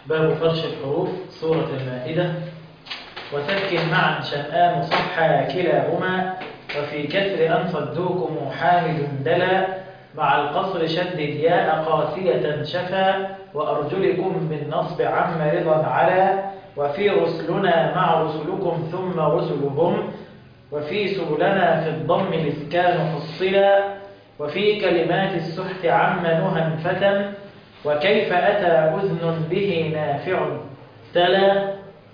باب فرش الحروف سورة المائدة وسكن معا شنآن صحا كلاهما وفي كسر أن صدوكم حامد دلا مع القصر شدد ياء قاسية شفا وأرجلكم بالنصب عم رضا على وفي رسلنا مع رسلكم ثم رسلهم وفي سبلنا في الضم الإسكان حصلا وفي كلمات السحت عم نهى فتى وكيف أتى أذن به نافع تلا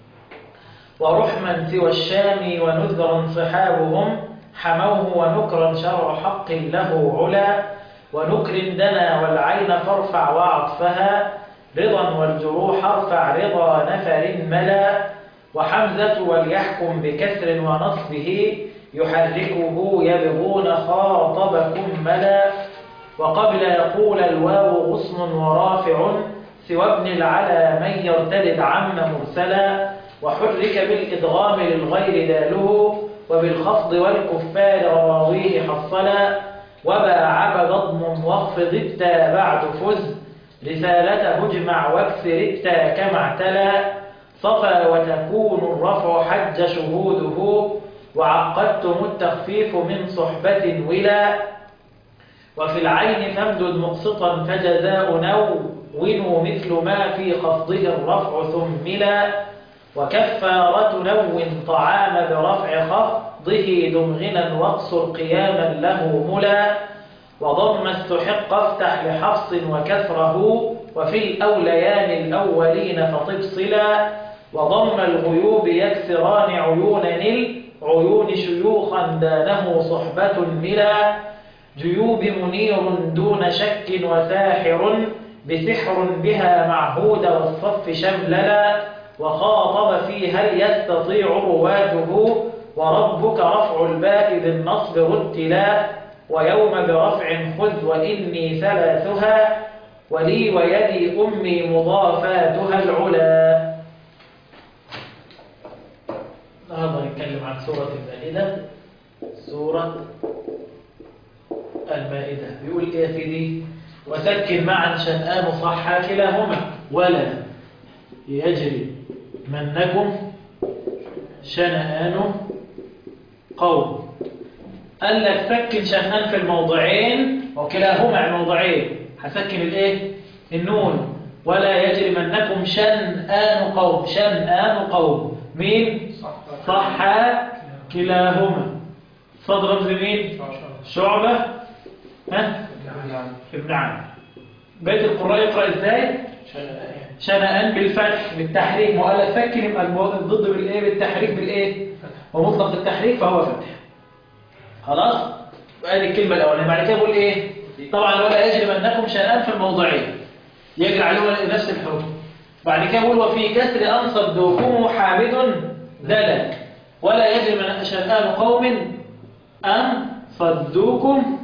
ورحما سوى الشام ونذرا صحابهم حموه ونكرا شرع حق له علا ونكر دنا والعين فارفع وعطفها رضا والجروح ارفع رضا نفر ملا وحمزة وليحكم بكسر ونصبه يحركه يبغون خاطبكم ملا وقبل يقول الواو غصن ورافع سوى ابن العلا من يرتد عم مرسلا وحرك بالإدغام للغير داله وبالخفض والكفار رواويه حصلا وباع بضم واخفض التا بعد فز رسالته اجمع واكسر التا كما اعتلى صفى وتكون الرفع حج شهوده وعقدتم التخفيف من صحبة ولا وفي العين فامدد مقسطا فجزاء نو مثل ما في خفضه الرفع ثملا وكفارة نو طعام برفع خفضه دمغنا واقصر قياما له ملا وضم استحق افتح لحفص وكسره وفي الأوليان الأولين فطب صلا وضم الغيوب يكسران عيون العيون شيوخا دانه صحبة ملا جيوب منير دون شك وساحر بسحر بها معهود والصف شمللا وخاطب في هل يستطيع رواته وربك رفع الباء بالنصب رتلا ويوم برفع خذ وإني ثلاثها ولي ويدي أمي مضافاتها العلا النهارده نتكلم عن سورة المائدة سورة المائدة بيقول ايه في دي وسكن معا شنآن صحا كلاهما ولا يجري منكم شنآن قوم قال لك سكن شنآن في الموضعين وكلاهما الموضعين هسكن الايه النون ولا يجري منكم شنآن قوم شنآن قوم مين صح كلاهما صد رمز مين شعبة ها ابن عم بيت القراء يقرأ ازاي شنآن بالفتح بالتحريك مؤلف سكن يبقى ضد بالايه بالتحريك بالايه ومطلق التحريك فهو فتح خلاص ادي الكلمه الاولانيه بعد كده بقول ايه طبعا ولا يجري منكم شنآن في الموضعين يجري عليهم نفس الحروف بعد كده بقول وفي كسر انصب دوكم حامد دلا ولا يجري من شنآن قوم أن صدوكم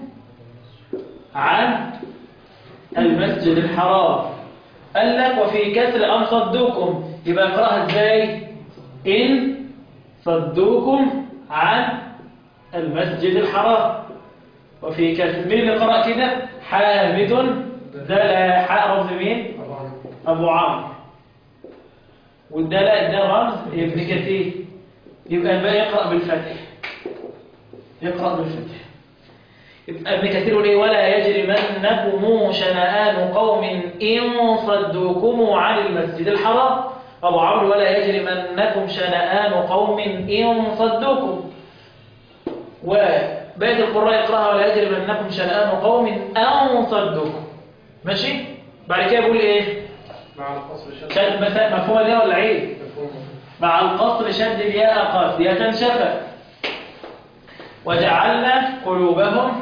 عن المسجد الحرام قال لك وفي كسر أن صدوكم يبقى اقراها ازاي إن صدوكم عن المسجد الحرام وفي كسر مين اللي قرأ كده حامد دلا حاء رمز مين أبو عمرو والدلاء ده رمز ابن كثير يبقى الباقي يقرأ بالفتح يقرأ بالفتح يبقى ابن كثير ليه ولا يجري منكم شنآن قوم إن صدوكم عن المسجد الحرام أبو عمرو ولا يجري منكم شنآن قوم إن صدوكم وباقي القراء يقرأها ولا يجري منكم شنآن قوم أن صدوكم ماشي بعد كده بيقول ايه مع القصر شد شد مثلا مفهومه دي ولا عيب مفهوم مع القصر شد الياء قاسية شفا وجعلنا قلوبهم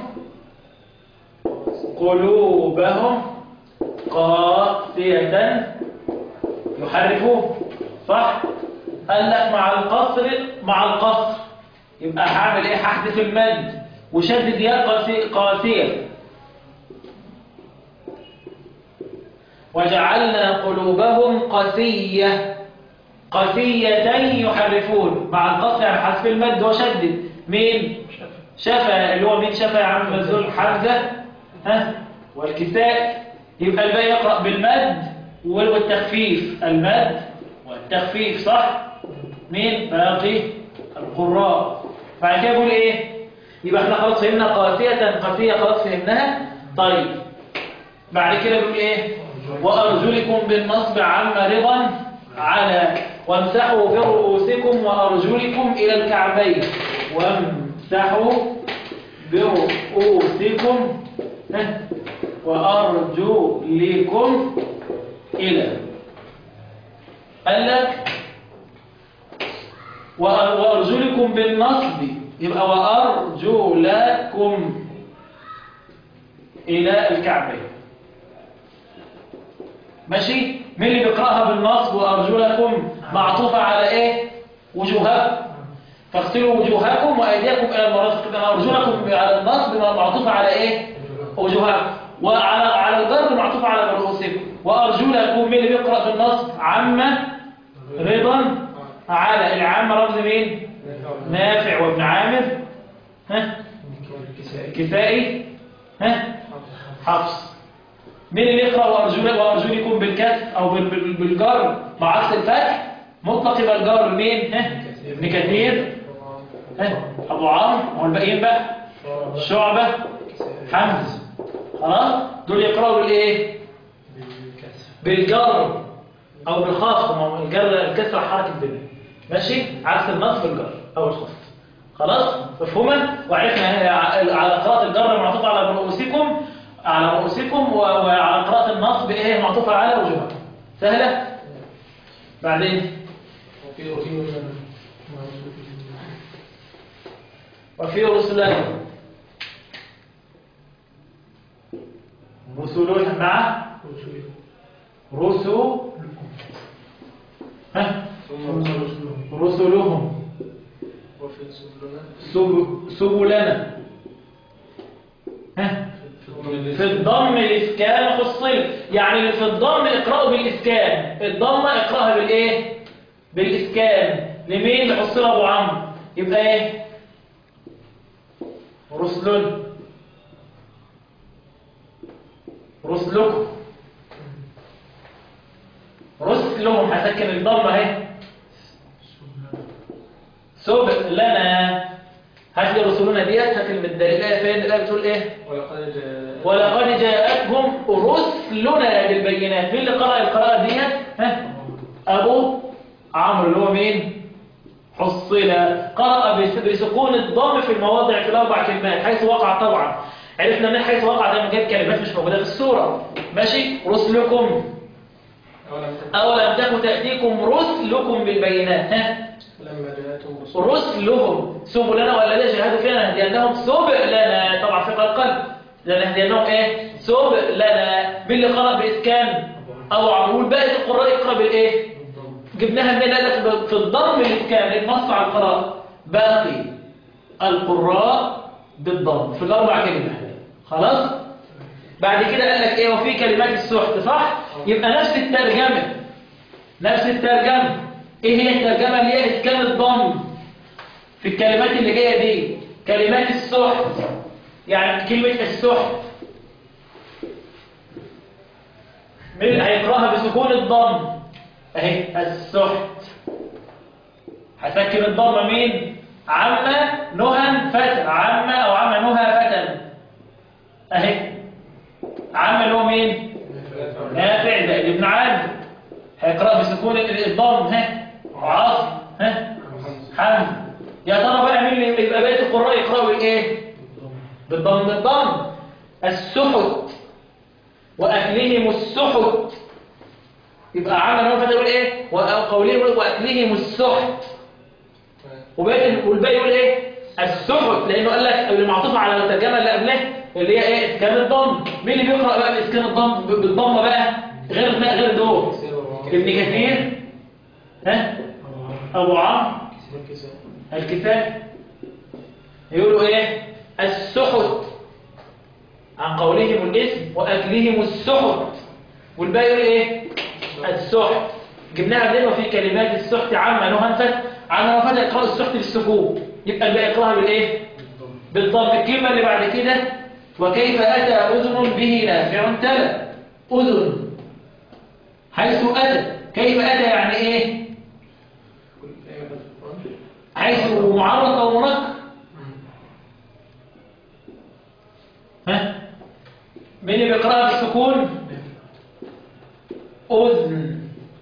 قلوبهم قاسية يحرفوه صح قال لك مع القصر مع القصر يبقى هعمل ايه هحذف المد وشدد ياء قاسي- قاسية وجعلنا قلوبهم قسية قسية يحرفون مع القصر يعني حذف المد وشدد مين شفا اللي هو مين شفا يا عم مزول حمزة ها والكساء يبقى الباقي يقرأ بالمد والتخفيف المد والتخفيف صح مين باقي القراء بعد كده يقول ايه يبقى احنا خلاص فهمنا قاسية قاسية خلاص فهمناها طيب بعد كده يقول ايه وارجلكم بالنصب عم رضا على وامسحوا برؤوسكم وارجلكم الى الكعبين وامسحوا برؤوسكم ها، وارجلكم الى قال لك وأ- وأرجلكم بالنصب يبقى وأرجلكم إلى الكعبين ماشي مين اللي بيقرأها بالنصب وأرجلكم معطوفة على إيه وجوهكم فاغسلوا وجوهكم وأيديكم إلى المرافق يبقى أرجلكم على النصب معطوفة على إيه وجوهكم وعلى على الضرب معطوفة على رؤوسكم وأرجلكم مين اللي بيقرأ بالنصب عامة رضا على العام رمز مين نافع وابن عامر ها كسائي ها حفص مين اللي يقرأ وأرجل وأرجلكم بالكسر أو بال- بال- بالجر مع عكس الفتح مطلق يبقى الجر مين ها ابن كثير ها أبو عمرو والباقيين بقى شعبة حمز خلاص دول يقرأوا بالإيه بالجر او بالخفض ما هو الجر الكسره حركه الدنيا ماشي عكس النصب الجر او الخفض خلاص مفهوما وعرفنا هي ع- على قراءه الجر معطوفه على رؤوسكم على رؤوسكم و- وعلى قراءه النصب ايه معطوفه على وجوهكم سهله بعدين وفي وفي وفي رسلنا رسل مع رسل ها ثم رسلهم رسلهم وفي سبلنا سب- سبلنا ها في في الضم الإسكان والصل يعني في الضم اقرأه بالإسكان الضمة اقرأها بالإيه بالإسكان لمين لحصل أبو عمرو يبقى إيه رسل رسلكم رسلهم هسكن الضمة اهي سبق لنا هات لي رسلنا ديت هات لي من الدليل الآية فين الآية بتقول إيه ولقد جاء ولقد جاءتهم رسلنا بالبينات مين اللي قرأ القراءة ديت ها أبو عمرو اللي هو مين حصل قرأ بس- بسكون الضم في المواضع في الأربع كلمات حيث وقع طبعا عرفنا من حيث وقع ده من جاب كلمات مش موجودة في السورة ماشي رسلكم أولم تكن أولم تكن تأتيكم رسلكم بالبينات ها لما جاءتهم رسلهم رسلهم سبلنا ولا لا جهاد فينا نهدينهم سبلنا طبعا في القلب لنهدينهم ايه سبلنا مين اللي قرأ بإسكان أو عمول باقي القراء يقرأ بالإيه جبناها منين قال لك في الضم الإسكان النص على القراء باقي القراء بالضم في الأربع كلمات خلاص بعد كده قال لك ايه وفي كلمات السحت صح يبقى نفس الترجمة نفس الترجمة ايه هي الترجمة اللي هي اسكان الضم في الكلمات اللي جاية دي كلمات السحت يعني كلمة السحت مين هيقراها بسكون الضم اهي السحت هسكن الضمه مين عم نهى فتى عم او عم نهى فتى اهي عم اللي هو مين نافع زائد ابن عامر هيقرا بسكون الضم ها عاصم ها حمد يا ترى بقى مين اللي يبقى بقيه القراء يقراوا بالايه بالضم بالضم السحت واكلهم السحت يبقى عمل هو يقول ايه وقولهم واكلهم السحت وباقي والباقي يقول ايه السحت لانه قال لك اللي معطوف على الترجمه اللي قبلها اللي هي ايه اسكان الضم مين اللي بيقرا بقى باسكان الضم بالضمه بقى غير غير دول ابن كثير ها ابو عمرو الكتاب يقولوا ايه السحت عن قولهم الاسم واكلهم السحت والباقي يقول ايه السحت جبناها منين وفي كلمات السحت عامه نهنفت عن رفض اقراء السحت بالسكون يبقى الباقي يقراها بالايه بالضم الكلمه اللي بعد كده وكيف اتى اذن به نافع تلا اذن حيث أتى كيف أتى يعني إيه كل أي مكان في القرآن حيث معرض أو منكر ها مين اللي بيقرأها بالسكون أذن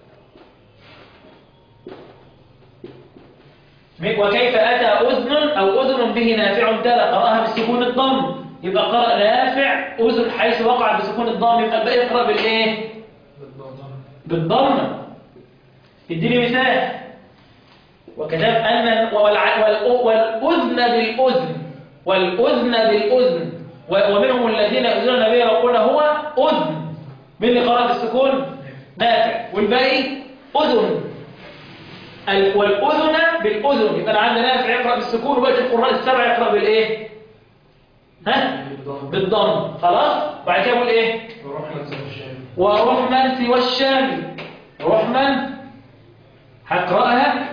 مين- وكيف أتى أذن أو أذن به نافع تلا قرأها بالسكون الضم يبقى قرأ نافع أذن حيث وقع بسكون الضم يبقى الباقي يقرأ بالإيه بالضم اديني مثال وكتب أن والع- والأ- والأذن بالأذن والأذن بالأذن و- ومنهم الذين يؤذون النبي يقولون هو أذن من اللي قرأ بالسكون نافع والباقي أذن ال- والأذن بالأذن يبقى أنا عندي نافع يقرأ بالسكون وباقي القراء السبع يقرأ بالإيه؟ ها؟ بالضم خلاص؟ بعد كده بقول إيه؟ ورحما سوى الشام رحما هقرأها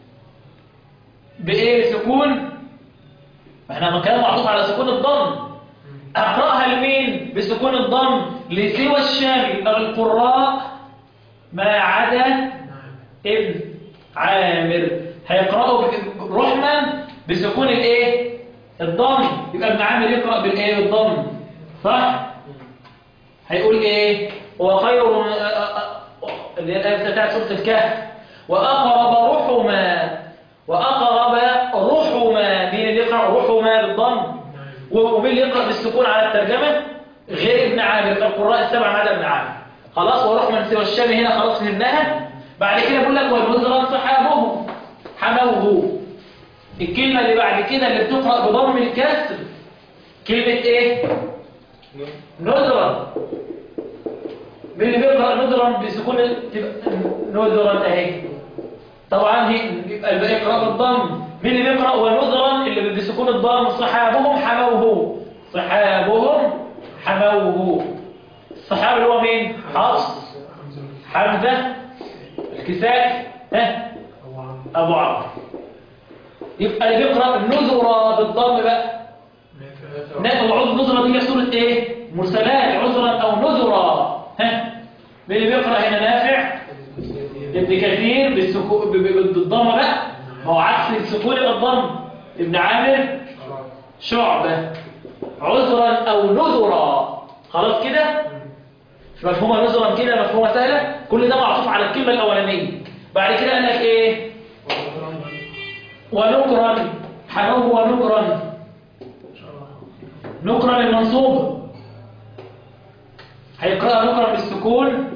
بإيه سكون احنا ما كان معطوف على سكون الضم أقرأها لمين بسكون الضم لسوى الشام يبقى القراء ما عدا ابن عامر هيقرأوا ب- رحما بسكون الايه الضم يبقى ابن عامر يقرأ بالايه بالضم صح هيقول ايه هو خير اللي هي الآية بتاعت سورة الكهف وأقرب رحما وأقرب رحما مين اللي يقرأ رحما بالضم ومين اللي يقرأ بالسكون على الترجمة غير ابن عامر القراء السبع ما عدا ابن عامر خلاص ورحما سوى الشام هنا خلاص فهمناها بعد كده بقول لك والنذرا صحابهم حموه الكلمة اللي بعد كده اللي بتقرأ بضم الكسر كلمة ايه نذرا مين اللي بيقرأ نذرا بسكون تبقى نذرا اهي طبعا هي يبقى الباقي يقرأ بالضم مين اللي بيقرأ ونذرا اللي بسكون الضم صحابهم حموه صحابهم حموه الصحابي اللي هو مين حفص حمزة الكسائي ها أبو عمرو يبقى اللي بيقرأ نذرا بالضم بقى وعذر نذرا دي في سورة ايه مرسلات عذرا او نذرا ها مين اللي بيقرأ هنا نافع ابن كثير بالسكو... ب- ب- بالضم بقى ما هو عكس السكون يبقى الضم ابن عامر شعبة عذرا او نذرا خلاص كده مفهومة نذرا كده مفهومة سهلة كل ده معطوف على الكلمة الأولانية بعد كده قال لك ايه ونكرا حنوه ونكرا نكرا المنصوب هيقرأ نكرا بالسكون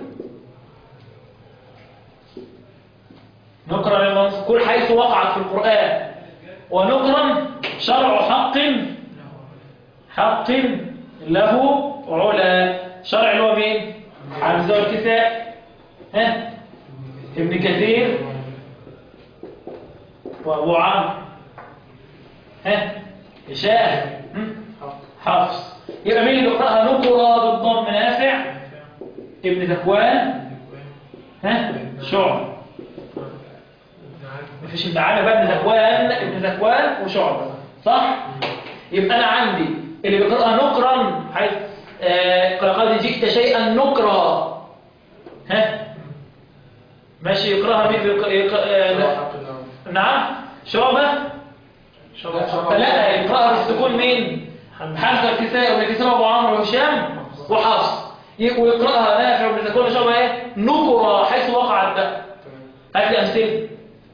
نكرا المنصوب كل حيث وقعت في القرآن ونكرا شرع حق حق له علا شرع اللي هو مين حمزة والكساء ها ابن كثير وابو عمرو ها هشام هم؟ حفص يبقى مين اللي بيقراها نقرا بالضم نافع ابن ذكوان ها شعب مفيش ابن عامر بقى ابن ذكوان ابن ذكوان وشعبة صح يبقى انا عندي اللي بيقراها نكرا حيث آه، لقد جئت شيئا نكرا ها ماشي يقراها مين بيق- يق- آه، نعم شعبة لا يقرأها بالسكون مين حمزة الكسائي وابن كسائي وابو عمرو وهشام وحفص ي- ويقرأها نافع وابن زكوان وشعبة ايه نكرة حيث وقعت بقى هات لي أمثلة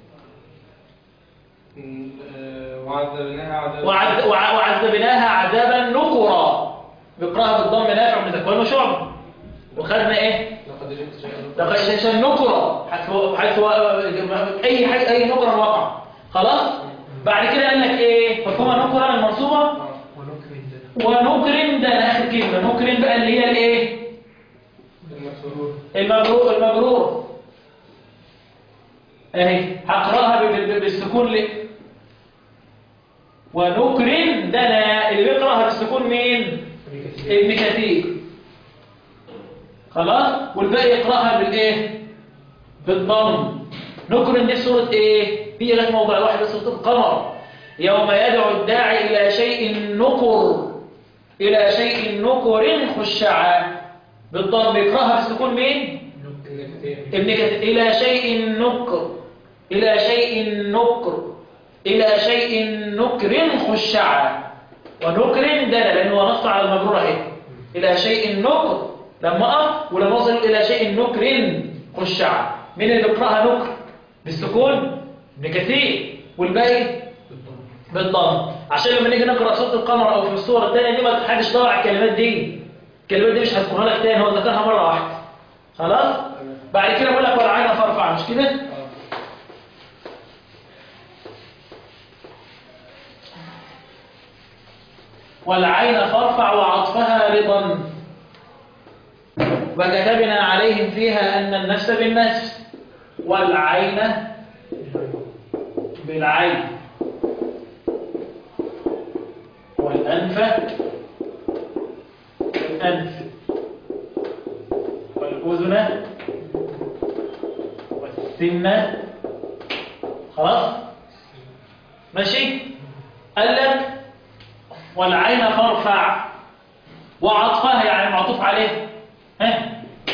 وعذبناها عذابا وعذ- وع- وعذبناها عذابا نكرا بيقرأها بالضم نافع وابن زكوان وشعبة وخدنا ايه لقد جئت شيئا لقد عشان نكرة حيث حيث اي حاجة اي نكرة وقع خلاص بعد كده قال لك ايه مفهومة نكرة المنصوبة ونكرم ده أنا اخر كلمة نكرم بقى اللي هي الايه المسرور المبرور المبرور اهي هقراها ب- ب- بالسكون ل ونكرم ده أنا اللي بيقراها بالسكون مين ابن كثير خلاص والباقي يقراها بالايه بالضم نكرم دي في سوره ايه في لك موضع واحد بس سوره القمر يوم يدعو الداعي الى شيء نكر الى شيء نكر خشعا بالضم يقراها بالسكون مين ابن كثير إلى شيء نكر إلى شيء نكر إلى شيء نكر خشعا ونكر دل لأنه نص على المجرور اهي إلى شيء نكر لما أقف ولما أصل إلى شيء نكر خشعا مين اللي بيقرأها نكر بالسكون ابن كثير والباقي بالضم عشان لما نيجي نقرأ سورة القمر أو في الصورة الثانية دي ما حدش دور على الكلمات دي الكلمات دي مش هذكرها لك تاني هو ذكرها مرة واحدة خلاص بعد كده بقول لك والعين فارفع مش كده والعين فارفع وعطفها رضا وكتبنا عليهم فيها أن النفس بالنفس والعين بالعين والأنف بالأنف والأذن والسن خلاص ماشي قال لك والعين فارفع وعطفها يعني معطوف عليه ها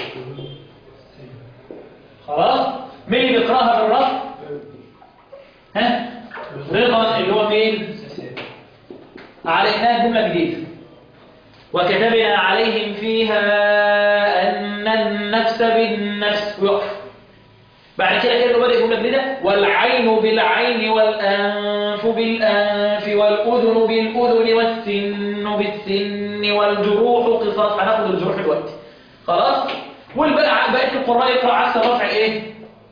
خلاص مين اللي بيقراها بالرفع ها رضا اللي هو مين علينا جمله جديده وكتبنا عليهم فيها ان النفس بالنفس ويقف بعد كده كده بدأ جمله جديده والعين بالعين والانف بالانف والاذن بالاذن والسن بالسن والجروح قصاص هناخد الجروح دلوقتي خلاص والباقي بقيه القراء يقرا عكس الرفع ايه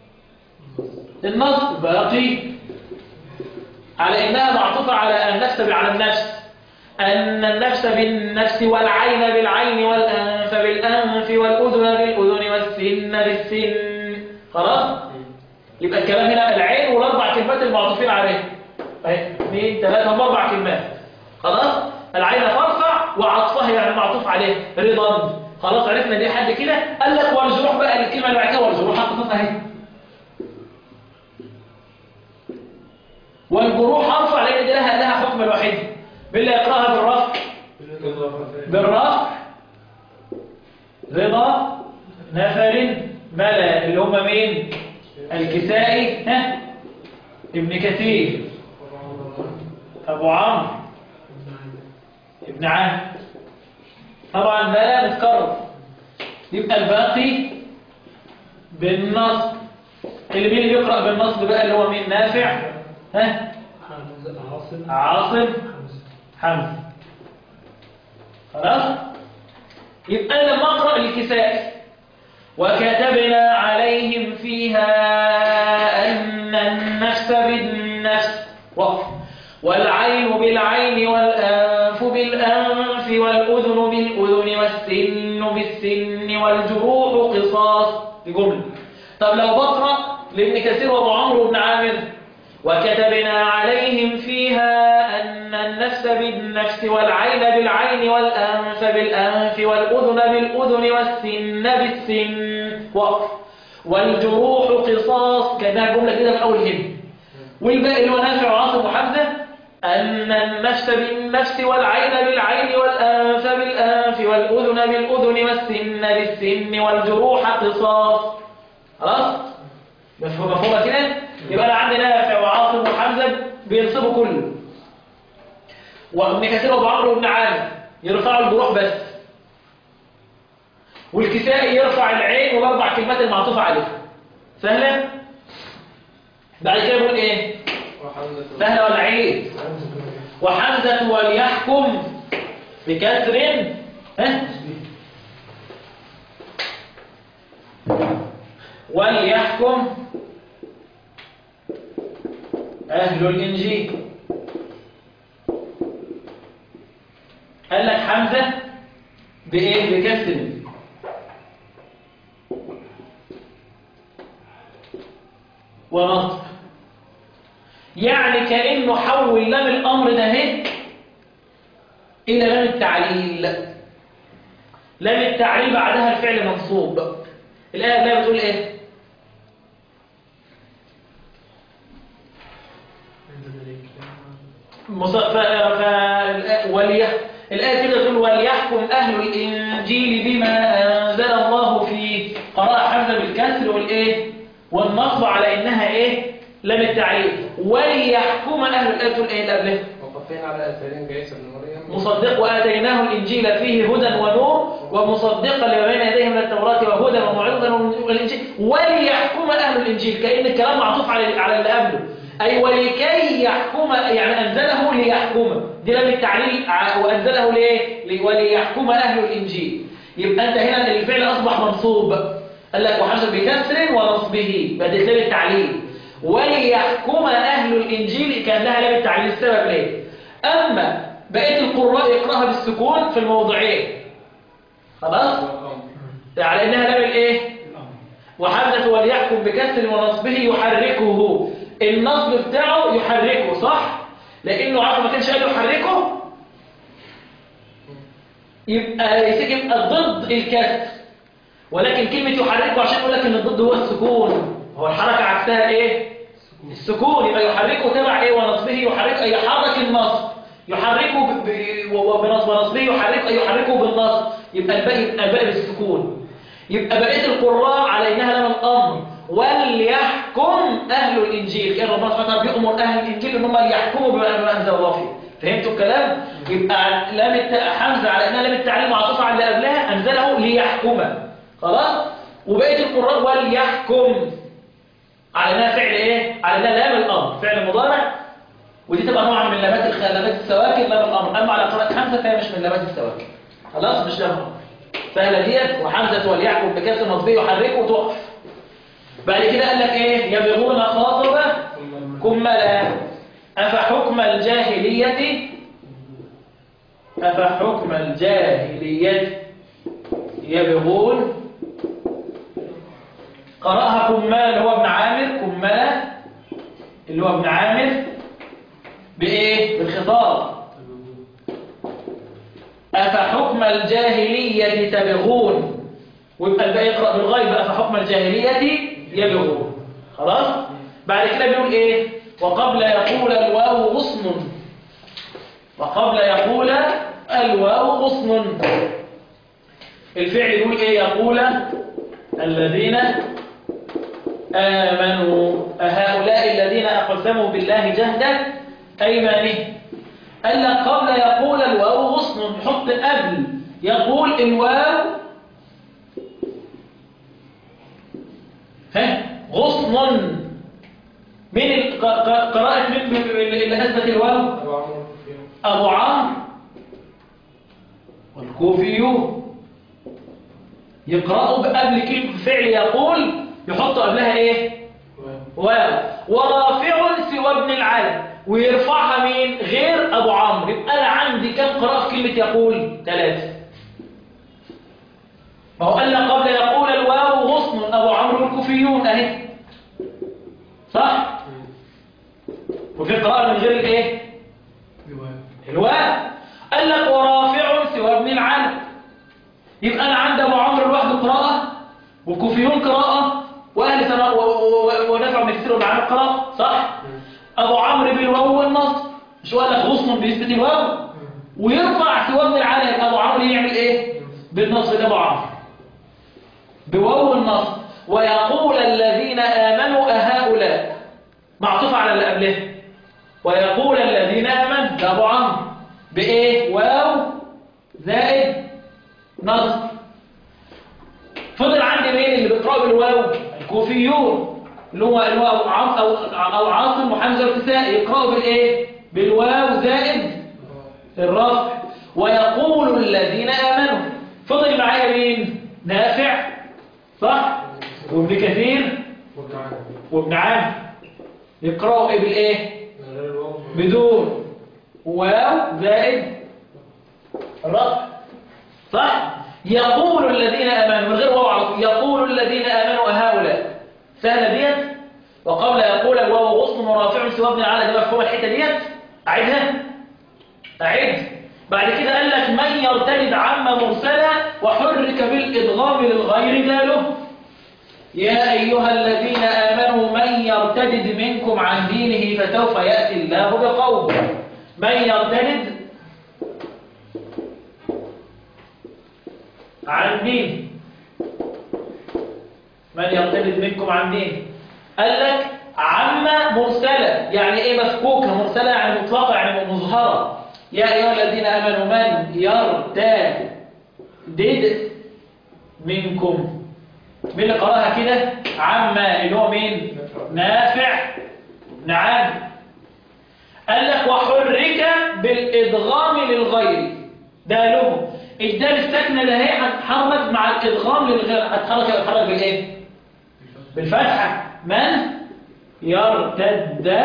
النصب باقي على انها معطوفه على النفس على النفس ان النفس بالنفس والعين بالعين والانف بالانف والاذن بالاذن والسن بالسن خلاص يبقى الكلام هنا العين والاربع كلمات المعطوفين عليه اهي اثنين ثلاثه اربع كلمات خلاص العين فارفع وعطفها يعني معطوف عليه رضا خلاص عرفنا دي حد كده قال لك والجروح بقى الكلمه اللي بعد كده والجروح حطيتها اهي والجروح ارفع لان دي لها لها حكم الوحيد باللي يقراها بالرفع بالرفع رضا نفر ملا اللي هم مين الكسائي ها ابن كثير ابو عمرو ابن عامر طبعا ملا متكرر يبقى الباقي بالنصب اللي مين اللي بيقرأ بالنصب بقى اللي هو مين نافع ها عاصم عاصم حمزة خلاص يبقى أنا لما أقرأ الكسائي وكتبنا عليهم فيها أن النفس بالنفس وقف والعين بالعين والأنف بالأنف والأذن بالأذن والسن بالسن والجروح قصاص دي جملة طب لو بقرأ لابن كثير وابو عمرو بن عامر وكتبنا عليهم فيها أن النفس بالنفس والعين بالعين والأنف بالأنف والأذن بالأذن والسن بالسن وقف والجروح قصاص كانها جملة كده في أول هنا والباقي اللي هو نافع وعاصم وحمزة أن النفس بالنفس والعين بالعين والأنف بالأنف والأذن بالأذن والسن بالسن والجروح قصاص خلاص مفهوم مفهومة كده يبقى أنا عندي نافع وعاصم وحمزة بينصبوا كله وابن كثير وابو عمرو بن عامر يرفعوا الجروح بس والكسائي يرفع العين والاربع كلمات المعطوفة عليها سهلة بعد كده بيقول ايه سهلة ولا عيد وحمزة وليحكم بكسر ها وليحكم أهل الإنجيل قال لك حمزة بإيه بكسر ونصب يعني كأنه حول لام الأمر ده هيك إلى لام التعليل لام التعليل بعدها الفعل منصوب الآية الآية بتقول إيه مص- ف... ف... وليح... الآية كده تقول وليحكم أهل الإنجيل بما أنزل الله فيه قراءة حمزة بالكسر الجزم والايه والنصب على انها ايه لام التعليل وليحكم اهل الايه تقول ايه اللي قبلها وقفينا على أثرين بعيسى بن مريم مصدق وآتيناه الإنجيل فيه هدى ونور ومصدقا لما بين يديه من التوراة وهدى وموعظة والإنجيل وليحكم أهل الإنجيل كأن الكلام معطوف على على اللي قبله أي ولكي يحكم يعني أنزله ليحكم دي لم التعليل ع- وأنزله ليه لي- وليحكم أهل الإنجيل يبقى أنت هنا الفعل أصبح منصوب قال لك وحسب بكسر ونصبه بدت لام التعليل وليحكم أهل الإنجيل كأنها لام التعليل السبب ليه أما بقية القراء يقرأها بالسكون في الموضعين خلاص والأمر على إنها لام الإيه وحدث وليحكم بكسر ونصبه يحركه النصب بتاعه يحركه صح لأنه عارف ما كانش قال يحركه يبقى يبقى ضد الكسر ولكن كلمة يحركه عشان يقول لك ان الضد هو السكون هو الحركة عكسها ايه السكون يبقى يحركه تبع ايه ونصبه يحركه أي يحرك النصب يحركه ب- ب- و- بنصب ونصبه يحركه أي يحركه بالنصب يبقى الباقي يبقى الباقي بالسكون يبقى بقية القراء على انها لام الامر وليحكم اهل الانجيل كان ربنا سبحانه وتعالى بيأمر اهل الانجيل ان هم يحكموا بما بما انزل الله فيه فهمتوا الكلام يبقى لام الت... حمزه على انها لام التعليم معطوفه على اللي قبلها انزله ليحكم خلاص وبقيه القراء وليحكم على انها فعل ايه على انها لام الامر فعل مضارع ودي تبقى نوع من لامات الخ... لامات السواكن لام الامر اما على قراءه حمزه فهي مش من لامات السواكن خلاص مش لام الامر سهله ديت وحمزه وليحكم بكسر نصبيه يحركه وتقف بعد كده قال لك ايه يبغون خاطبه كملا أفحكم الجاهلية أفحكم الجاهلية يبغون قرأها كمال هو ابن عامر كمال اللي هو ابن عامر بإيه؟ بالخطاب أفحكم الجاهلية تبغون ويبقى الباقي يقرأ بالغيب أفحكم الجاهلية يبغون خلاص؟ بعد كده بيقول إيه؟ وقبل يقول الواو غصن وقبل يقول الواو غصن الفعل يقول إيه؟ يقول الذين آمنوا أهؤلاء الذين أقسموا بالله جهدا أيمانهم قال لك قبل يقول الواو غصن نحط قبل يقول الواو ها غصن من ال- ق- ق- قراءة من من- اللي أثبت الواو أبو عمرو الكوفي أبو عمرو والكوفي يقرأوا قبل كلمة فعل يقول يحط قبلها إيه واو ورافع سوى ابن العالم ويرفعها مين غير أبو عمرو يبقى أنا عندي كم قراءة في كلمة يقول ثلاثة ما هو قال لك قبل يقول الواو غصن أبو عمرو الكوفيون أهي صح وفي قراءة من غير الإيه الواو قال لك ورافع سوى ابن العالم يبقى أنا عندي أبو عمرو لوحده قراءة والكوفيون قراءة وأهل سنة و- و- و- ونفع من كثير ومعامل قراءة صح؟ أبو عمرو بالواو والنصب مش قال لك غصن بيثبت الواو ويرفع سوى ابن العالم أبو عمرو يعمل إيه؟ بالنصب ده أبو عمرو بواو النصب ويقول الذين آمنوا أهؤلاء معطوف على اللي قبله ويقول الذين آمنوا ده أبو عمرو بإيه؟ واو زائد نصب فضل عندي مين اللي بيقرأوا بالواو الكوفيون اللي هو اللي هو أبو عاص أو, أو عاصم وحمزة والكسائي يقرأوا بالإيه؟ بالواو زائد الرفع ويقول الذين آمنوا فضل معايا مين؟ نافع صح؟ وابن كثير وابن عامر وابن عامر يقرأوا إيه بالإيه؟ من غير الواو بدون واو زائد الرفع صح يقول الذين امنوا من غير واو على طول. يقول الذين امنوا هؤلاء سهله ديت وقبل يقول الواو غصن ورافع سوى ابن العالى ده مفهوم الحته ديت اعيدها اعيد بعد كده قال لك من يرتد عم مرسلا وحرك بالادغام للغير داله يا أيها الذين آمنوا من يرتد منكم عن دينه فسوف يأتي الله بقوم من يرتد عن دين من يرتد منكم عن دين قال لك عامة مرسلة يعني ايه مفكوكة مرسلة يعني مطلقة يعني مظهرة يا أيها الذين آمنوا من يرتد منكم مين اللي قراها كده عامة اللي هو مين نافع نعم قال لك وحرك بالإدغام للغير ده له الدال الساكنة ده هي هتتحرك مع الإدغام للغير هتتحرك هتتحرك بالإيه؟ بالفتحة من يرتد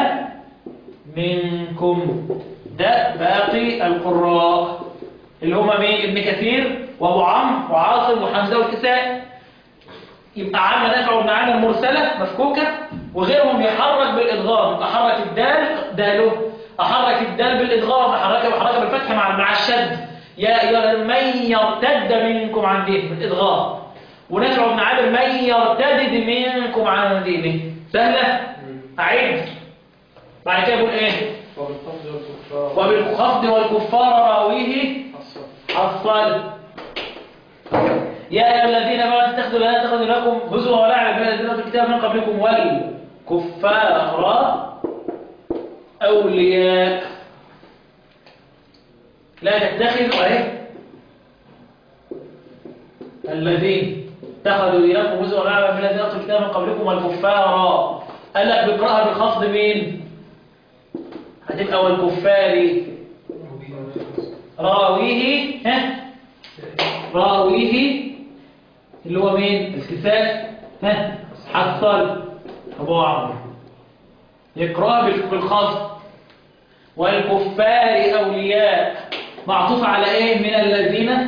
منكم ده باقي القراء اللي هما مين ابن كثير وابو عمرو وعاصم وحمزه والكساء يبقى عامة نافع وابن عامر مرسلة مفكوكة وغيرهم يحرك بالإدغام أحرك الدال داله أحرك الدال بالإدغام أحرك أحرك بالفتح مع مع الشد يا أيها من يرتد منكم عن دينه بالإدغام ونافع وابن عامر من يرتد منكم عن دينه سهلة أعيد بعد كده يقول إيه وبالخفض والكفار وبالخفض والكفار راويه الصف حصل يا أيها الذين ما تتخذوا لا تتخذوا لكم هزوا ولعب من الذين أوتوا الكتاب من قبلكم والكفار أولياء لا تتخذوا أهي الذين اتخذوا دينكم هزوا ولعبا من الذين أوتوا الكتاب من قبلكم والكفار قال لك بقراءة بخفض مين؟ هتبقى والكفار راويه ها راويه اللي هو مين الكساء ها حصل ابو عمرو يقرأ بال- بالخفض والكفار اولياء معطوف على ايه من الذين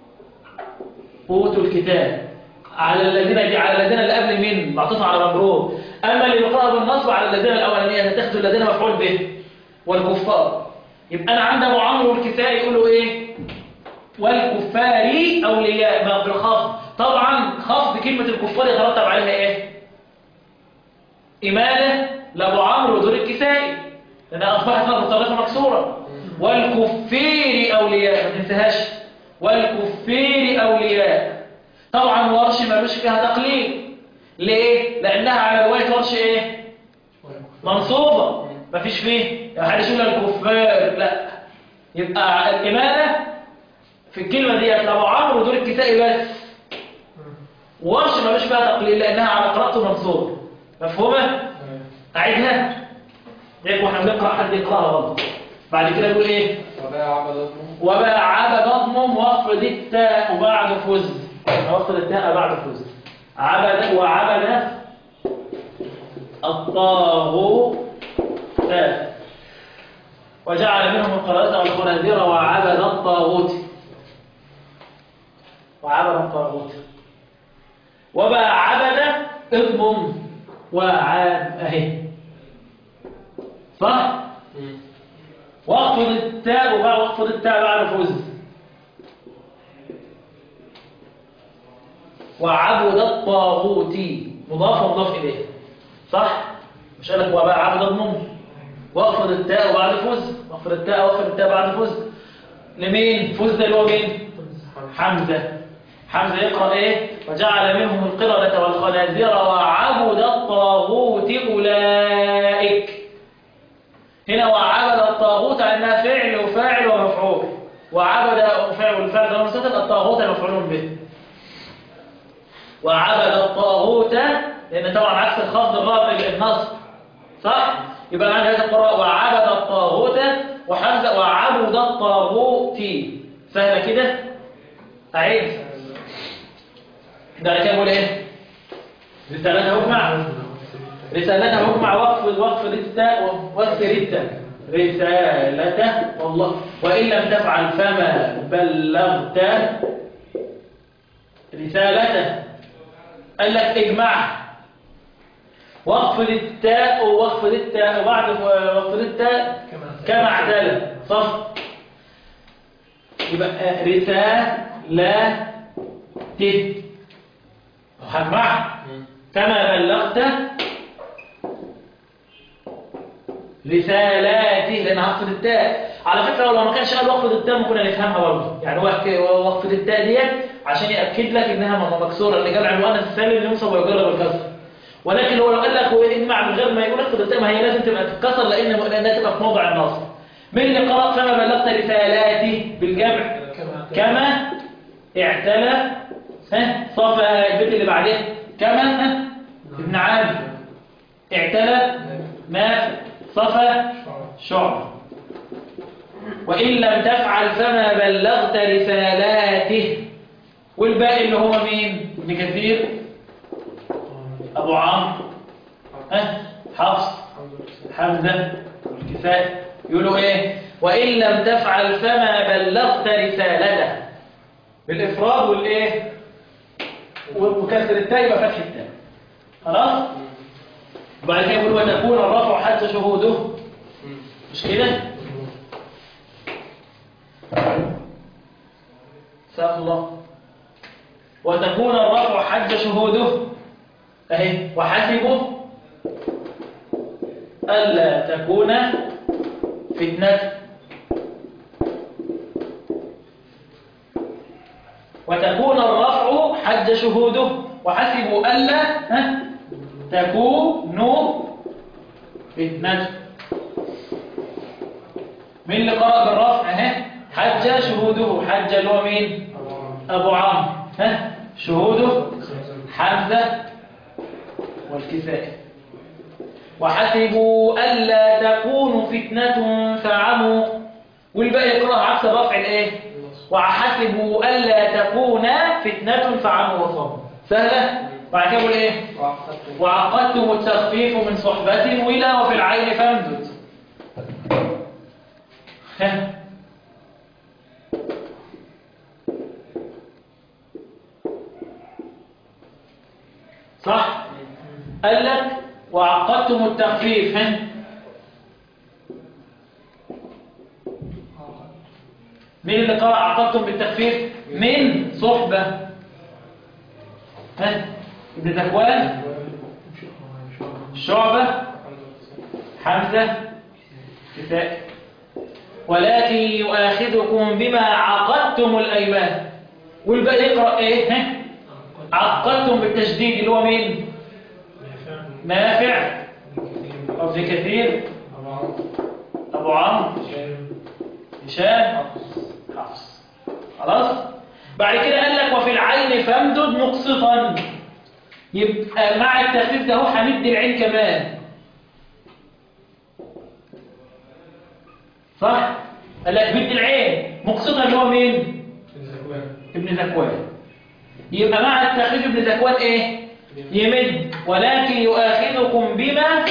اوتوا الكتاب على الذين دي على الذين اللي قبل من معطوف على مبروك اما اللي يقرأ بالنصب على الذين الاولانيه تاخذوا الذين مفعول به والكفار يبقى انا عند ابو عمرو والكسائي يقولوا ايه والكفار أولياء ما بالخفض طبعا خفض كلمة الكفار يترتب عليها إيه إمالة لأبو عمرو ودور الكسائي لأنها أصبحت مطلقة مكسورة والكفير أولياء ما تنساهاش والكفير أولياء طبعا ورش ملوش فيها تقليد ليه؟ لأنها على رواية ورش إيه؟ منصوبة مفيش فيه يعني حد يقول الكفار لا يبقى الإمالة في الكلمة دي أبو عمرو ودور الكسائي بس ورش ملوش فيها تقليد لأنها على قراءته منصوبة مفهومة؟ أعيدها زي واحنا بنقرأ حد يقرأها برضه بعد كده يقول إيه؟ ولا عبدتهم وبقى عبد اضمم واخفض التاء وبعد فز واخفض التاء بعد فز عبد وعبد الطاغوت وجعل منهم القرادة والخنازير وعبد الطاغوت وعبد الطاغوت وبقى عبد اضمم وعاب اهي صح؟ واخفض التاء وبعد واخفض التاء بعد فوز وعبد الطاغوت مضاف ومضاف اليه صح مش قال لك وبقى عبد الضم واخفض التاء وبعد فوز واخفض التاء واخفض التاء بعد فوز لمين فوز ده اللي هو مين حمزه حمزه يقرا ايه وجعل منهم القردة والخنازير وعبد الطاغوت اولئك هنا وعبد الطاغوت انها فعل وفاعل ومفعول وعبد فعل والفعل ده مستتر الطاغوت مفعول به وعبد الطاغوت لان طبعا عكس الخفض الرابع النصب صح يبقى عندنا هذا القراء وعبد الطاغوت وحمزه وعبد الطاغوت سهله كده اعيد ده كده بقول ايه رسالته مجمع رسالته مجمع وقف وقف التاء واكسر التاء رسالته والله وإن لم تفعل فما بلغت رسالته قال لك اجمعها واخفض التاء واخفض التاء وبعد واخفض التاء كما اعتلى صف يبقى رسالة هجمعها كما بلغت رسالاته لأن هقصد التاء على فكرة لو ما كانش قال وقف التاء كنا نفهمها برضه يعني هو وقف التاء ديت عشان يأكد لك إنها مكسورة اللي جمع المؤنث السالم ينصب ويجرب الكسر ولكن لو قال لك وإجمع من غير ما يقول وقف التاء ما هي لازم تبقى تتكسر لأن لأنها تبقى في موضع النصب من اللي قرأ فما بلغت رسالاتي بالجمع كما اعتلى ها صفى البيت اللي بعدين كما ها ابن عامر اعتلى ما صفى شعب وإن لم تفعل فما بلغت رسالاته والباقي اللي هو مين ابن كثير أبو عمرو ها حفص حمزة والكفاء يقولوا ايه وإن لم تفعل فما بلغت رسالته بالإفراد والإيه وكسر التاء يبقى فتح التاء خلاص وبعد كده يقول وتكون الرفع حتى شهوده مش كده سأل الله وتكون الرفع حج شهوده اهي وحسبه ألا تكون فتنة وتكون الرفع حج شهوده وحسبوا ألا ها تكون فتنة مين اللي قرأ بالرفع ها حج شهوده حج اللي هو مين أبو عمرو ها شهوده حمزة والكسائي وحسبوا ألا تكون فتنة فعموا والباقي يقرأ عكس الرفع الايه وحسبوا ألا تكون فتنة فعموا وصموا سهلة بعد كده يقول ايه وعقدتم التخفيف من صحبة ولا وفي العين فامدد ها صح قال لك وعقدتم التخفيف ها مين اللي قرأ عقدتم بالتخفيف من صحبة ها ابن ذكوان شعبة حمزة كساء ولكن يؤاخذكم بما عقدتم الأيمان والباقي يقرأ ايه ها عقدتم بالتشديد اللي هو مين نافع ابن كثير ابو عمرو هشام حفص خلاص بعد كده قال لك وفي العين فامدد مقسطا يبقى مع التخفيف ده هو هندي العين كمان صح قال لك بدي العين مقسطا اللي هو مين ابن ذكوان يبقى مع التخفيف ابن ذكوان ايه يمد ولكن يؤاخذكم بما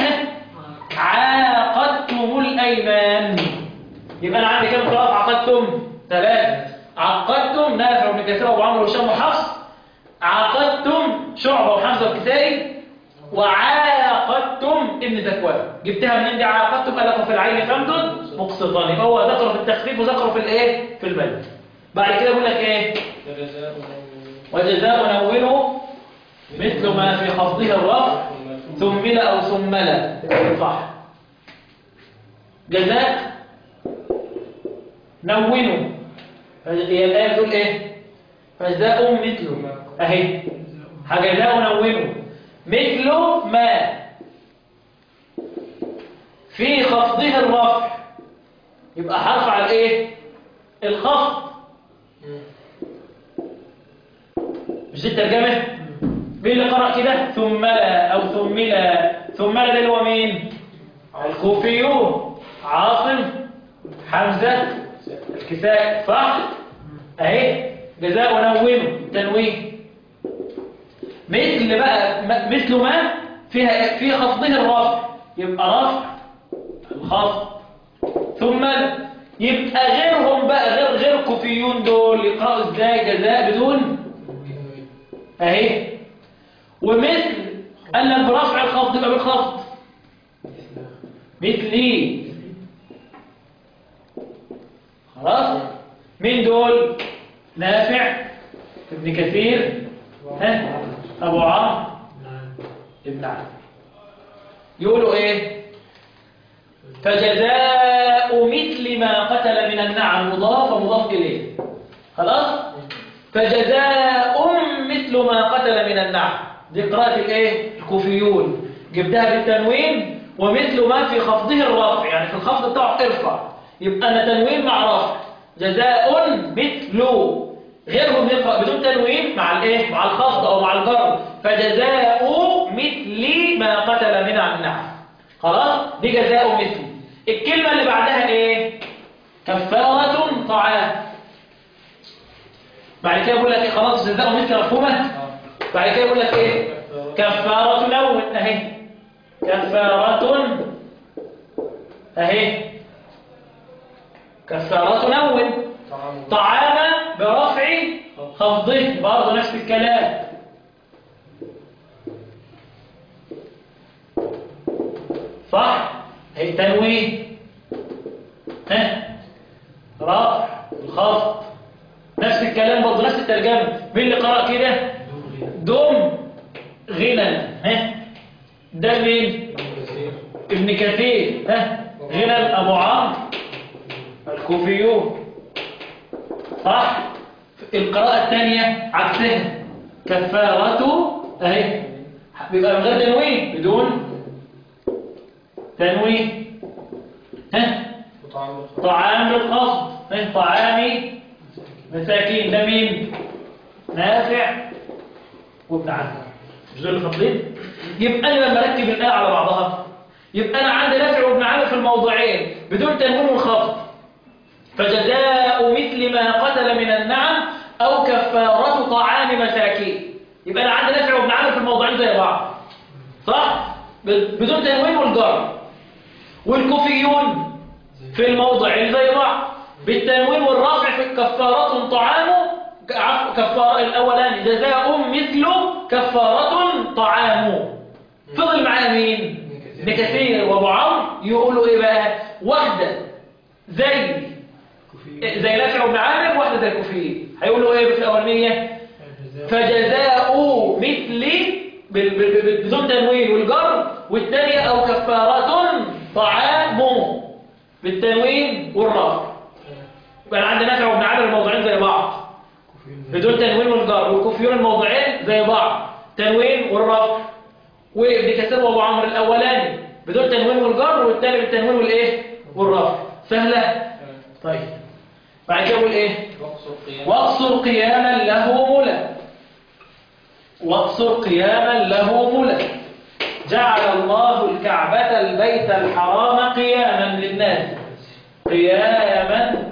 عاقدتم الايمان يبقى انا عندي كام قراءه عقدتم ثلاثه عقدتم نافع بن كثير وابو عمرو وهشام وحفص عقدتم شعبه وحمزه والكسائي وعاقدتم ابن ذكوان جبتها منين دي عاقدتم قال لكم في العين فامدد مقسطان يبقى هو ذكره في التخفيف وذكره في الايه في المد بعد كده يقول لك ايه وجزاء نونه مثل ما في خفضه الرفع ثمل او ثمل صح جزاء نونوا هي الآية بتقول إيه فجزاء مثله أهي جزاء نونوا مثل ما في خفضه الرفع يبقى حرف على الايه الخفض مش دي الترجمة مين اللي قرأ كده ثم لا أو ثم لا ثم لا ده اللي هو مين الكوفيون عاصم حمزة الكساء صح اهي جزاء ونونه تنوين مثل بقى م- مثل ما فيها في خفضه الرفع يبقى رفع الخفض ثم يبقى غيرهم بقى غير غير الكوفيون دول يقرأوا ازاي جزاء بدون اهي ومثل قال لك برفع الخفض يبقى بالخفض مثلي خلاص مين دول نافع ابن كثير ها ابو عمرو ابن عمرو يقولوا ايه فجزاء فجزاء مثل ما قتل من النعم مضاف ومضاف إليه خلاص فجزاء مثل ما قتل من النعم دي قراءة الايه الكوفيون جبتها بالتنوين ومثل ما في خفضه الرفع يعني في الخفض بتاعه ارفع يبقى انا تنوين مع رفع جزاء مثل غيرهم يقرأ بدون تنوين مع الايه مع الخفض او مع الجر فجزاء مثل ما قتل من النعم خلاص دي جزاء مثل الكلمة اللي بعدها ايه كفارة طعام بعد كده يقول لك إيه؟ خلاص جزاء مثل مفهومة بعد كده يقول لك ايه كفارة نون اهي كفارة اهي كفارة نون طعام طعاما برفع خفضه برضه نفس الكلام صح هي تنوين ها رفع الخفض نفس الكلام برضه نفس الترجمه مين اللي قرأ كده دم غنى ها ده مين كثير ابن كثير ها غنى ابو عمرو الكوفيون صح القراءة الثانية عكسها كفارته اهي بيبقى من غير تنوين بدون تنوين ها وطعام الخبز طعام بالقصد من طعام مساكين ده مين نافع وابن عم مش دول اللي فاضلين يبقى انا لما اركب الايه على بعضها يبقى انا عندي نافع وابن عامر في الموضوعين بدون تنوين وخفض فجزاء مثل ما قتل من النعم او كفاره طعام مساكين يبقى انا عندي نافع وابن عامر في الموضوعين زي بعض صح ب- بدون تنوين والجر والكوفيون في الموضعين زي بعض بالتنوين والرفع في كفارة طعام عفوا كفارة الأولاني جزاء مثل كفارة طعام فضل معاه مين؟ ابن كثير وابو عمرو يقولوا ايه بقى؟ واحدة زي زي نافع بن عامر واحدة زي الكوفيين هيقولوا ايه في الأولانية؟ فجزاء مثل بال- بال- بال- بدون تنوين والجر والثانية أو كفارة طعام بالتنوين والرفع يبقى أنا عندي نافع وابن عامر الموضوعين زي بعض بدون تنوين والجر والكوفيون الموضوعين زي بعض تنوين والرفع وابن كثير وابو عمرو الاولاني بدون تنوين والجر والثاني بالتنوين والايه والرفع سهله طيب بعد كده يقول ايه واقصر قيام واقصر قياما له ملا واقصر قياما له ملا جعل الله الكعبة البيت الحرام قياما للناس قياما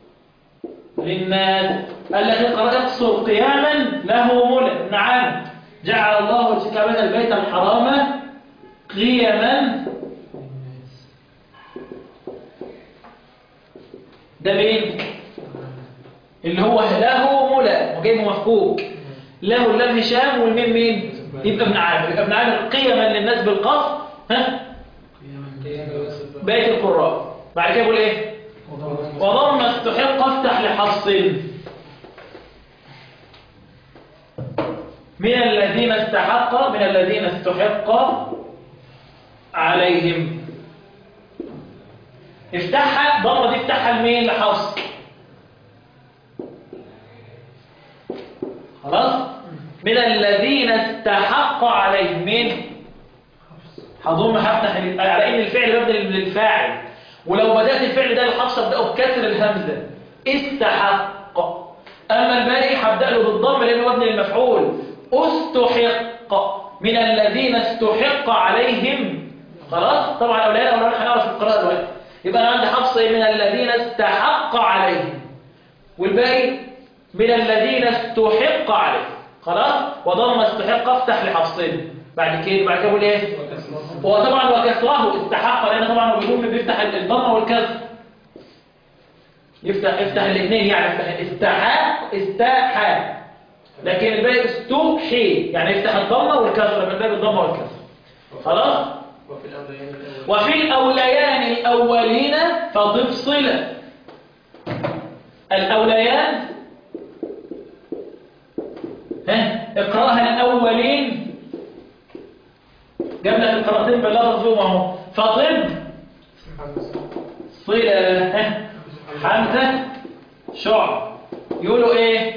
للناس قال لك اقرأ اقصر قياما له ملا نعم جعل الله الكعبة البيت الحرام قياما ده مين اللي هو له ملا وجايبه مفكوك له اللام هشام والميم مين يبقى ابن عامر يبقى ابن عامر قيما للناس بالقصد ها قيام بس بقيه القراء بعد كده يقول ايه وضم استحق افتح لحفص من الذين استحق من الذين استحق عليهم افتحها ضمه دي افتحها لمين لحفص خلاص من الذين استحق عليهم مين هضم هفتح ال- على ان الفعل مبني للفاعل ولو بدات الفعل ده الحفص ابداه بكسر الهمزه استحق اما الباقي هبدا له بالضم لانه مبني للمفعول استحق من الذين استحق عليهم خلاص طبعا اولاد اولاد هنعرف القراءه دلوقتي يبقى انا عندي حفص إيه؟ من الذين استحق عليهم والباقي من الذين استحق عليهم خلاص وضم استحق افتح لحفصين بعد كده بعد كده بقول ايه هو طبعا وكسره استحق لان طبعا هو بيقول بيفتح الضمه والكسر يفتح يفتح الاثنين يعني يفتح استحق استحق لكن الباقي استوحي يعني يفتح الضمه والكسر من باب الضمه والكسر خلاص وفي الأوليين الأول وفي الأوليان الأولين فضف صلة الأوليان ها اقرأها الأولين جاب لك القراءتين بالله تضفيهم اهو فطب صلة ها حمزة شعب يقولوا ايه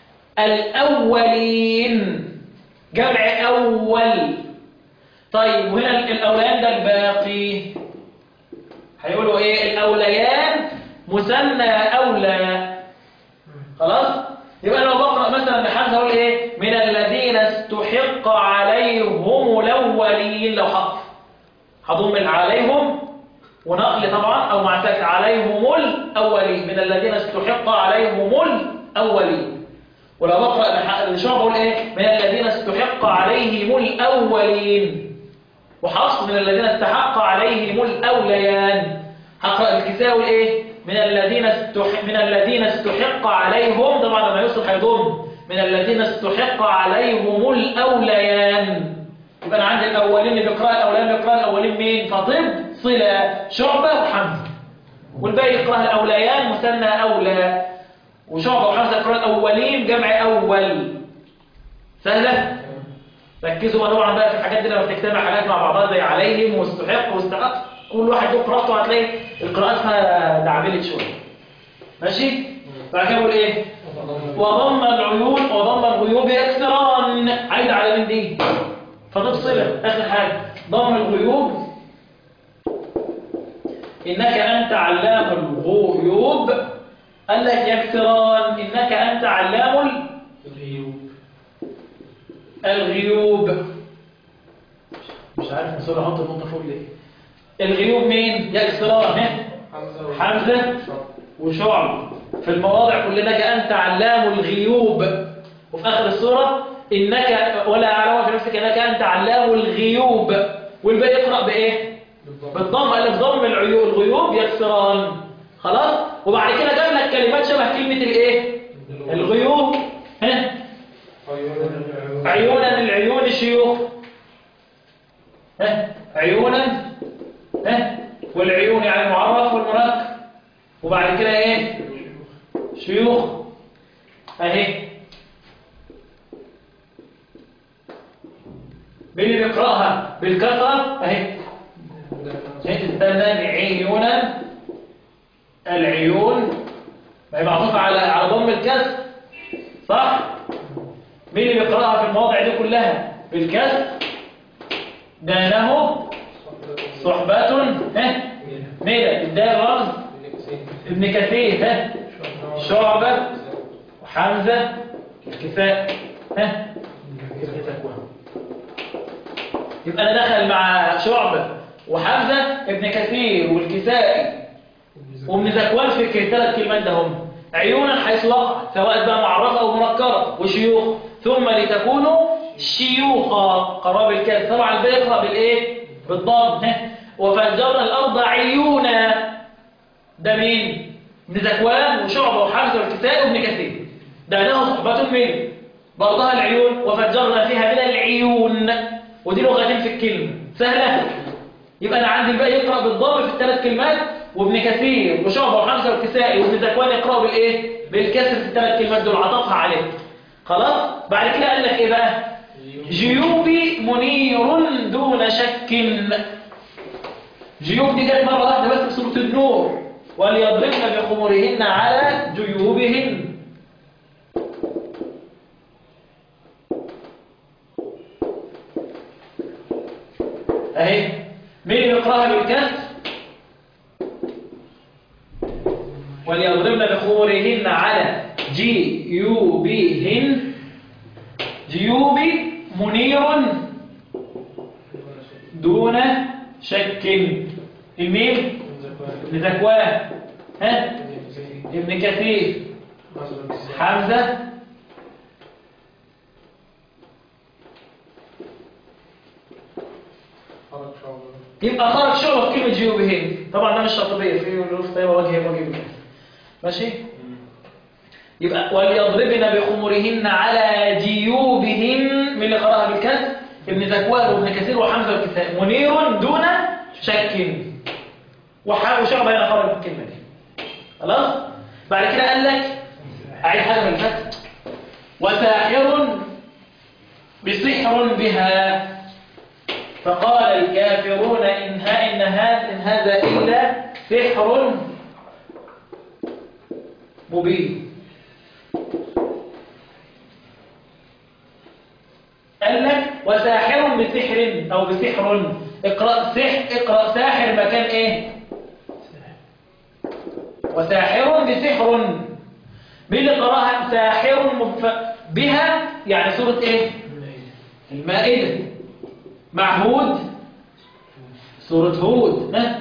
الأولين جمع أول طيب وهنا الأوليان ده الباقي هيقولوا ايه الأوليان مثنى أولى خلاص يبقى لو بقرأ مثلا بحمزة اقول ايه من الذين استحق عليهم الأولين لو حق هضم عليهم ونقل طبعا او مع ساكن عليهم الاولين من الذين استحق عليهم الاولين ولو بقرا الشعب بقول ايه من الذين استحق عليهم الاولين وحصر من الذين استحق عليهم الاوليان هقرا الكساوي ايه من الذين استح من الذين استحق عليهم طبعا لما يوصل هيضم من الذين استحق عليهم الاوليان يبقى انا عندي الاولين اللي بيقرا الاولين بيقرا الاولين مين فطب صله شعبه وحمزه والباقي يقرا الاوليان مثنى اولى وشعبه وحمزه يقرا الاولين جمع اول سهله ركزوا طبعا بقى في الحاجات دي لما بتجتمع حاجات مع بعضها زي عليهم واستحق واستحق كل واحد له قراءته هتلاقي القراءات دعبلت شويه ماشي بعد كده بقول ايه وضم العيون وضم الغيوب يكسران عايد على من دي فتفصل آخر حاجة ضم الغيوب إنك أنت علام الغيوب قال لك يكسران إنك أنت علام الغيوب الغيوب مش عارف نصور احط النقطة فوق ليه الغيوب مين يكسران ها؟ حمزة و- حمزة شعب. وشعب في المواضع كلنا أنت علام الغيوب وفي آخر السورة إنك ولا أعلم في نفسك إنك أنت علام الغيوب والباقي يقرأ بإيه؟ بالضبط. بالضم ألف ضم العيو- الغيوب يكسران خلاص وبعد كده جاب لك كلمات شبه كلمة الإيه؟ الغيوب ها؟ عيون العيون. عيونا العيون الشيوخ ها؟ عيونا ها؟ والعيون يعني المعرف والمنكر وبعد كده ايه شيوخ اهي مين اللي بيقراها بالكسره اهي استنى عيونا العيون ما هي معطوفه على على ضم الكسر صح مين اللي بيقراها في المواضع دي كلها بالكسر دانه صحبة ها ميلة الدال رمز ابن كثير ها شعبة وحمزة الكفاء ها يبقى انا دخل مع شعبة وحمزة ابن كثير والكسائي وابن زكوان في الثلاث كلمات ده هم عيونا حيث وقع سواء بقى معرفة أو منكرة وشيوخ ثم لتكونوا شيوخا قراب الكاف طبعا الباقي يقرأ بالإيه؟ بالضم ها. وفجرنا الأرض عيونا ده مين؟ ابن زكوان وشعبة وحمزة والكسائي وابن كثير ده له صحبة من بعضها العيون وفجرنا فيها من العيون ودي لغتين في الكلمة سهلة يبقى أنا عندي الباقي يقرأ بالضم في الثلاث كلمات وابن كثير وشعبة وحمزة والكسائي وابن زكوان يقرأوا بالإيه؟ بالكسر في الثلاث كلمات دول عطفها عليه خلاص؟ بعد كده قال لك إيه بقى؟ جيوبي منير دون شك جيوب دي جت مرة واحدة بس في سورة النور وليضربن بخمرهن على جيوبهن اهي مين اللي بيقراها بالكسر وليضربن بخمرهن على جيوبهن جيوب منير دون شك الميم ابن زكوان ها ابن كثير حمزة يبقى خرج شعر في كلمة جيوبهن طبعا ده مش شاطبية في الروف طيبة وجه وجه بالكسر. ماشي يبقى وليضربن بخمرهن على جيوبهن من اللي قراها بالكسر ابن زكوان وابن كثير وحمزة والكساء منير دون شك وح- وشعبة هنا خرج بالكلمة دي خلاص بعد كده قال لك أعيد حاجة من الفتح وساحر بسحر بها فقال الكافرون إن, ها إن, هذا إن هذا إلا سحر مبين قال لك وساحر بسحر او بسحر اقرا سحر اقرا ساحر مكان ايه وساحر بسحر مين اللي قراها ساحر مف... بها يعني سوره ايه المائده مع هود سوره هود ها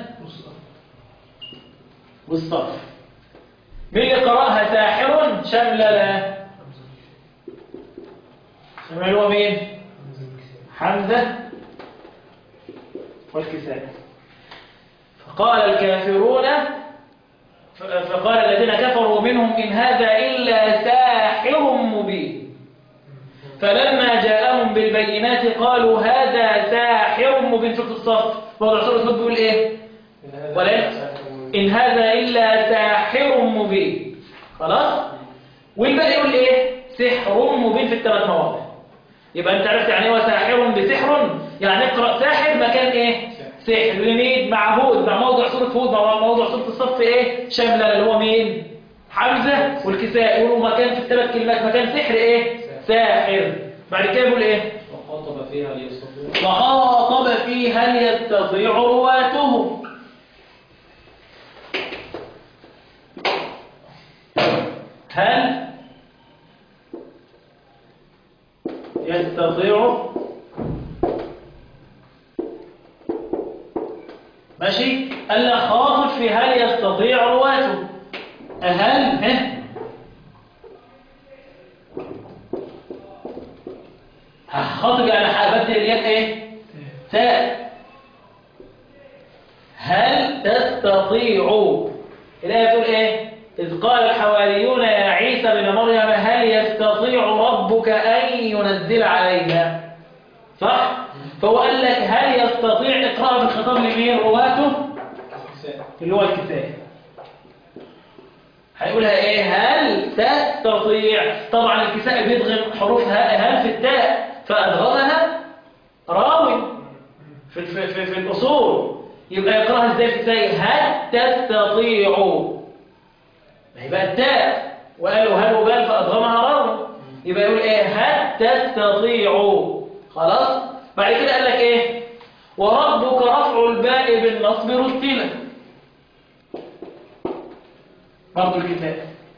والصف مين اللي قراها ساحر شملله شمال هو مين حمزة والكساء فقال الكافرون ف- فقال الذين كفروا منهم إن هذا إلا ساحر مبين فلما جاءهم بالبينات قالوا هذا ساحر مبين شوف الصف موضوع سورة هود بيقول إيه ولا إن هذا إلا ساحر مبين خلاص والباقي يقول إيه سحر مبين في الثلاث مواضع يبقى انت عرفت يعني ايه ساحر بسحر يعني اقرا ساحر مكان ايه سحر لمين مع هود مع موضع سوره هود مع موضع سوره الصف ايه شامله اللي هو مين حمزه والكساء يقولوا مكان في الثلاث كلمات مكان سحر ايه ساحر بعد كده يقول ايه وخاطب فيها ليستطيع وخاطب في هل يستطيع رواته هل يستطيع ماشي قال لك خاطب في هل يستطيع رواته هل ها هخاطب يعني هبدل الياء ايه تاء هل تستطيع الآية تقول ايه إذ قال الحواريون يا عيسى بن مريم هل يستطيع ربك أن ينزل علينا صح فهو قال لك هل يستطيع إقراء بالخطاب لمين رواته اللي هو الكتاب هيقولها ايه هل تستطيع طبعا الكساء بيدغم حروف هل في التاء فأدغمها راوي في, في, في, في الأصول يبقى يقرأها ازاي في التاء هل تستطيع ما هي بقى التاء وقالوا هل وبال فأدغمها راوي يبقى يقول ايه هل تستطيع خلاص بعد كده قال لك ايه وربك رفع الباء بالنصب رتلا برضو الكتاب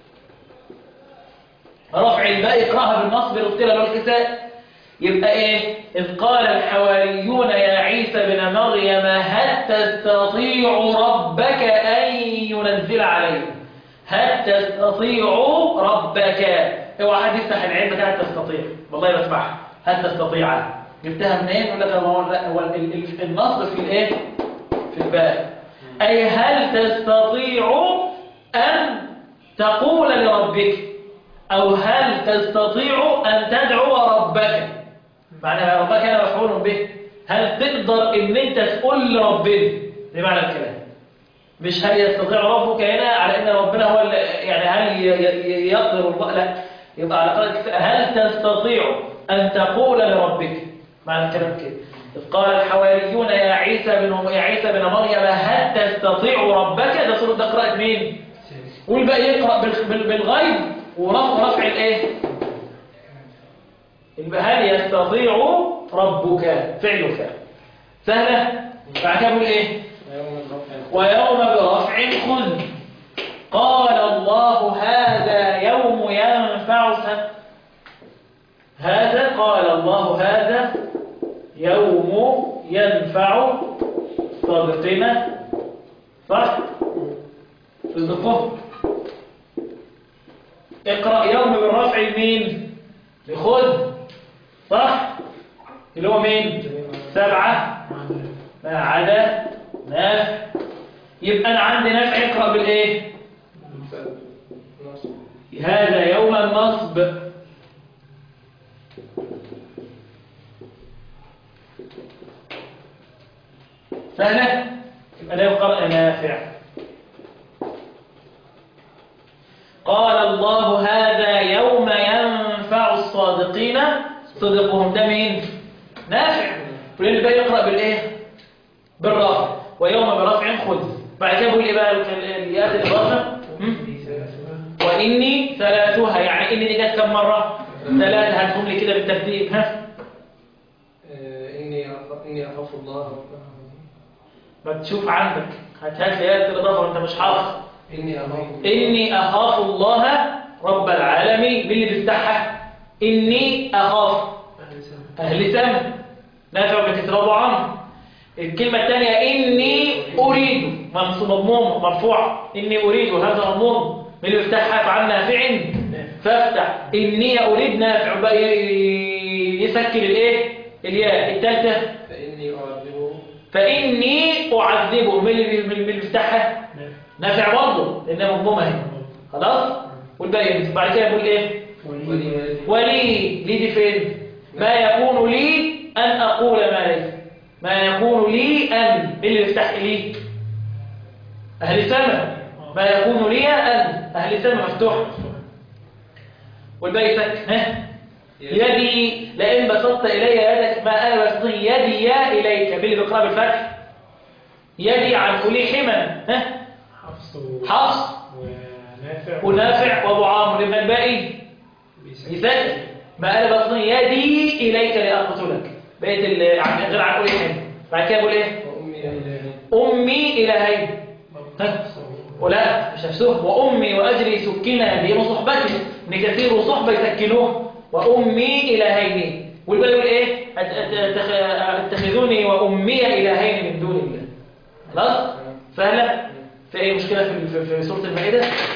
رفع الباء اقراها بالنصب رتلا لو الكتاب يبقى ايه اذ قال الحواريون يا عيسى بن مريم هل تستطيع ربك ان ينزل علينا هل تستطيع ربك اوعى حد يفتح العين بتاعت تستطيع والله بسمعها هل تستطيع جبتها منين يقول لك هو لا هو ال- ال- النصب في الايه في الباء اي هل تستطيع ان تقول لربك او هل تستطيع ان تدعو ربك معنى ربك انا مفعول به هل تقدر ان انت تقول لربنا ده معنى الكلام مش هل يستطيع ربك هنا على ان ربنا هو اللي يعني هل ي- ي- يقدر الله لا يبقى على قاعدة هل تستطيع ان تقول لربك معنى الكلام كده إذ قال الحواريون يا عيسى بن يا عيسى بن مريم هل تستطيع ربك ده سورة ده قراءة مين والباقي يقرأ بال- بال- بالغيب ورفع رفع الايه يبقى هل يستطيع ربك فعل فعل سهلة بعد كده بيقول ايه ويوم الرفع ويوم برفع خذ قال الله هذا يوم ينفع س- هذا قال الله هذا يوم ينفع صدقنا صح صدقه اقرأ يوم بالرفع لمين لخذ صح اللي هو مين سبعة ما عدا نافع يبقى أنا عندي نافع اقرأ بالإيه نصب هذا يوم النصب سهلة يبقى ده يقرأ نافع قال الله هذا يوم ينفع الصادقين صدقهم ده مين نافع ولين الباقي يقرأ بالإيه بالرفع ويوم برفع خذ بعد كده بيقول ايه بقى اللي ياخد الرفع هم؟ وإني ثلاثها يعني إني دي جت كم مرة ثلاثة هاتهم لي كده بالترتيب ها آه، إني أخ- إني أخاف الله ما تشوف عندك هات لي آيات الإضافة وأنت مش حافظ إني أخاف إني أخاف الله رب العالمين مين اللي بيفتحها إني أخاف أهل سم نافع بن كسرى عنه الكلمة الثانية إني أريد منصوب مضموم مرفوع إني أريد هذا مضموم من اللي يفتحها فعن نافع فافتح إني أريد نافع بقى ي- يسكن الإيه الياء الثالثة فإني أعذبه فإني أعذبه من اللي من اللي بيفتحها نافع برضه لأنها مضمومة اهي خلاص والباقي بعد كده يقول إيه ولي ولدي ولي لي دي فين ما يكون لي أن أقول ما ليس ما يكون لي أن مين اللي يفتح لي أهل سمع ما يكون لي أن أهل سمع مفتوح والباقي سك ها يدي لئن بسطت إلي يدك ما أنا بسطت يدي يا إليك مين اللي بيقرأ بالفتح يدي عن أولي حما ها حفص حفص ونافع ونافع وأبو عامر يبقى الباقي يسكت ما أنا بطني يدي إليك لأقتلك بقيت ال- عن غير عن أولي حين بعد كده بقول إيه وأمي إلهي أمي إلهي ها؟ ولا مش نفسه وأمي وأجري سكنا دي صحبتي إن كثير صحبة يسكنوه وأمي إلهين والباقي يقول إيه أت- أت- أتخ- اتخذوني وأمي إلهين من دون الله خلاص سهلة في أي مشكلة في في- في سورة المائدة